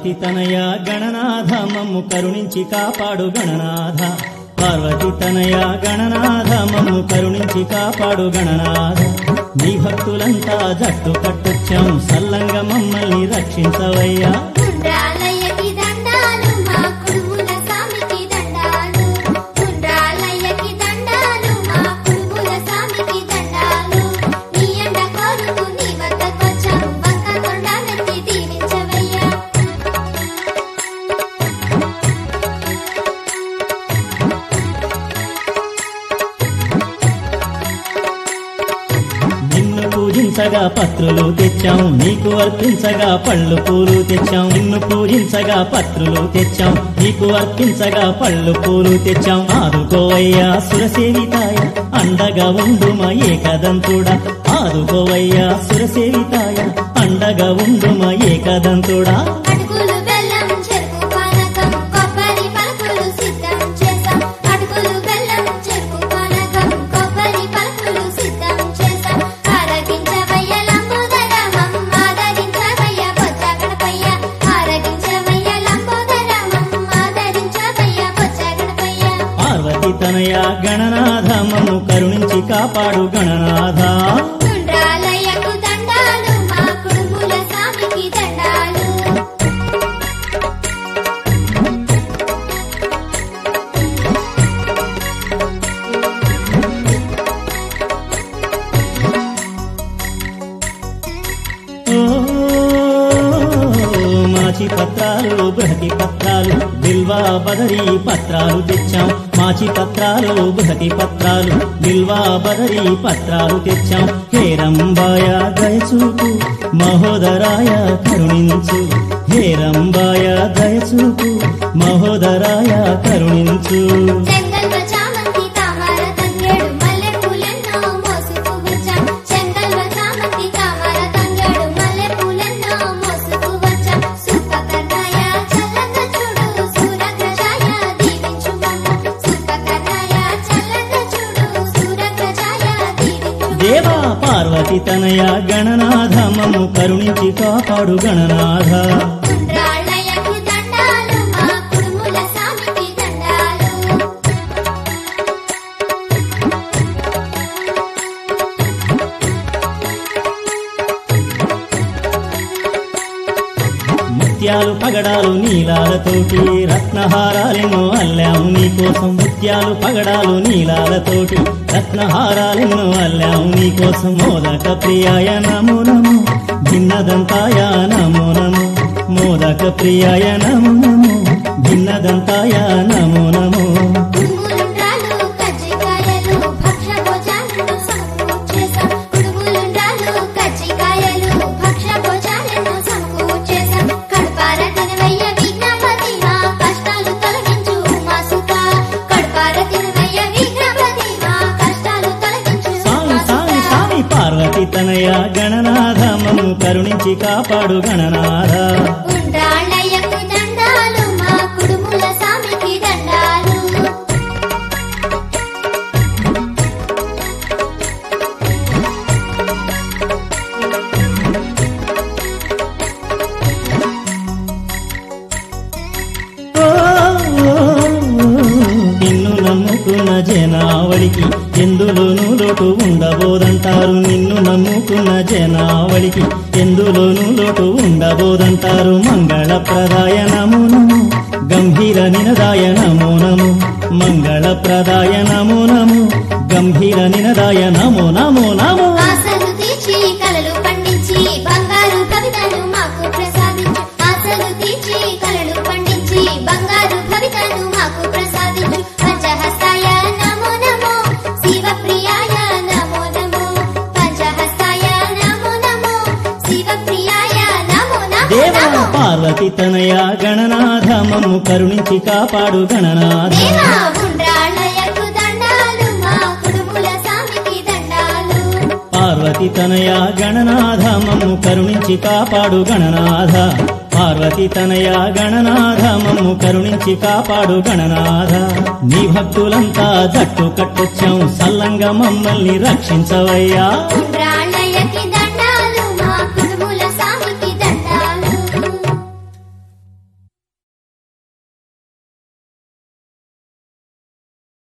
పార్వతి తనయ గణనాథ మమ్ము కరుణించి కాపాడు గణనాథ పార్వతి తనయ గణనాథ మమ్ము కరుణించి కాపాడు గణనాథ నీ భక్తులంతా జట్టు కట్టొచ్చాం సల్లంగా మమ్మల్ని రక్షించవయ్యా ఉండ్రాలయ్యకి దండాలు మా కుడుముల స్వామికి దండాలు ఉండ్రాలయ్యకి దండాలు మా కుడుముల స్వామికి దండాలు నీ ఎండ కోరుతూ నీ వద్దకొచ్చాం వంక కొండలెత్తి దీవించవయ్యా నిన్ను పూజించగా పత్రులు తెచ్చాం నీకు అర్పించగా పళ్ళు పూలు తెచ్చాం నిన్ను పూజించగా పత్రులు తెచ్చాం నీకు అర్పించగా పళ్ళు పూలు తెచ్చాం ఆదుకోవయ్యా సురసేవితాయ అండగా ఉండుమ ఏకదంతుడా ఆదుకోవయ్యా సురసేవితాయ అండగా ఉండుమ ఏకదంతుడా అటుకులు బెల్లం చెరుకు పానకం కొబ్బరి పలుకులు సిద్ధం చేసాం అటుకులు బెల్లం చెరుకు పానకం కొబ్బరి పలుకులు సిద్ధం చేసాం ఆరగించవయ్య లంబోదరమం ఆదరించవయ్య బొజ్జ గణపయ్య ఆరగించవయ్య లంబోదరమం ఆదరించవయ్య బొజ్జ గణపయ్య పార్వతి తనయ గణనాథ మమ్ము కరుణించి కాపాడు గణనాథ ఉండ్రాలయ్యకు దండాలు మా కుడుముల స్వామికి దండాలు ఓ, మాచి పత్రాలు బృహతి పత్రాలు బిల్వా బదరి పత్రాలు తెచ్చాం మాచి పత్రాలు బృహతి పత్రాలు బిల్వా బదరి పత్రాలు తెచ్చాం హేరంబాయ దయచూపు మహోదరాయ కరుణించు హేరంబాయ దయచూపు మహోదరాయ కరుణించు చెంగల్వ చామంతి తామర తంగేడు మల్లె పూలెన్నో మోసుకు వచ్చాం చెంగల్వ చామంతి తామర తంగేడు మల్లె పూలెన్నో మోసుకు వచ్చాం సుపకర్ణాయ చల్లంగా చూడు సూరగ్రజాయ దీవించు మమ్ము సుపకర్ణాయ చల్లంగా చూడు సూరగ్రజాయ దీవించు దేవా పార్వతి తనయ గణనాథ మమ్ము కరుణించి కాపాడు గణనాథ ఉండ్రాళ్ళయ్యకు దండాలు మా కుడుముల స్వామికి దండాలు ముత్యాలు పగడాలు నీలాలతోటి రత్నహారాలెన్నో అల్లాము నీకోసం ముత్యాలు పగడాలు నీలాలతోటి రత్నహారాలెన్నో అల్లాము నీకోసం మోదక ప్రియాయ నమో నమో భిన్నదంతాయ నమో నమో మోదక ప్రియాయ నమో నమో భిన్నదంతాయ నమో నమో కుడుములుండ్రాలు కజ్జికాయలు భక్ష్య భోజనాలను సమకూర్చేశాం కుడుములుండ్రాలు కజ్జికాయలు భక్ష్య భోజనాలను సమకూర్చేశాం కడుపార తినవయ్య విఘ్నపతి మా కష్టాలు తొలగించు మా సుత కడుపార తినవయ్య విఘ్నపతి మా కష్టాలు తొలగించు స్వామి మా స్వామి సుత స్వామి పార్వతి తనయ గణనాథ మమ్ము కరుణించి కాపాడు గణనాథ ఉండ్రాళ్ళయ్యకు దండాలు మా కుడుముల స్వామికి దండాలు ఓ, నిన్ను నమ్ముకున్న జనావళికి ఎందులోనూ లోటు ఉండబోదంటారు నిన్ను నమ్ముకున్న జనావళికి ఎందులోనూ లోటు ఉండబోదంటారు మంగళప్రదాయ నమో నమో గంభీర నినదాయ నమో నమో మంగళప్రదాయ నమో నమో గంభీర నినదాయ నమో నమో నమో ఆశలు తీర్చి కలలు పండించి బంగారు కవితను మాకు ప్రసాదించు ఆశలు తీర్చి కలలు పండించి బంగారు కవితను మాకు ప్రసాదించు పంచహస్తాయ నమో నమో శివప్రియాయ నమో నమో పంచహస్తాయ నమో నమో శివప్రియాయ నమో నమో దేవా నమో పార్వతి తనయ గణనాథ మమ్ము కరుణించి కాపాడు గణనాథ దేవా ఉండ్రాళ్ళయ్యకు దండాలు మా కుడుముల స్వామికి దండాలు పార్వతి తనయ గణనాథ మమ్ము కరుణించి కాపాడు గణనాథ పార్వతి తనయ గణనాథ మమ్ము కరుణించి కాపాడు గణనాథ నీ భక్తులంతా జట్టు కట్టొచ్చాం సల్లంగా మమ్మల్ని రక్షించవయ్యా ఉండ్రాళ్ళయ్యకు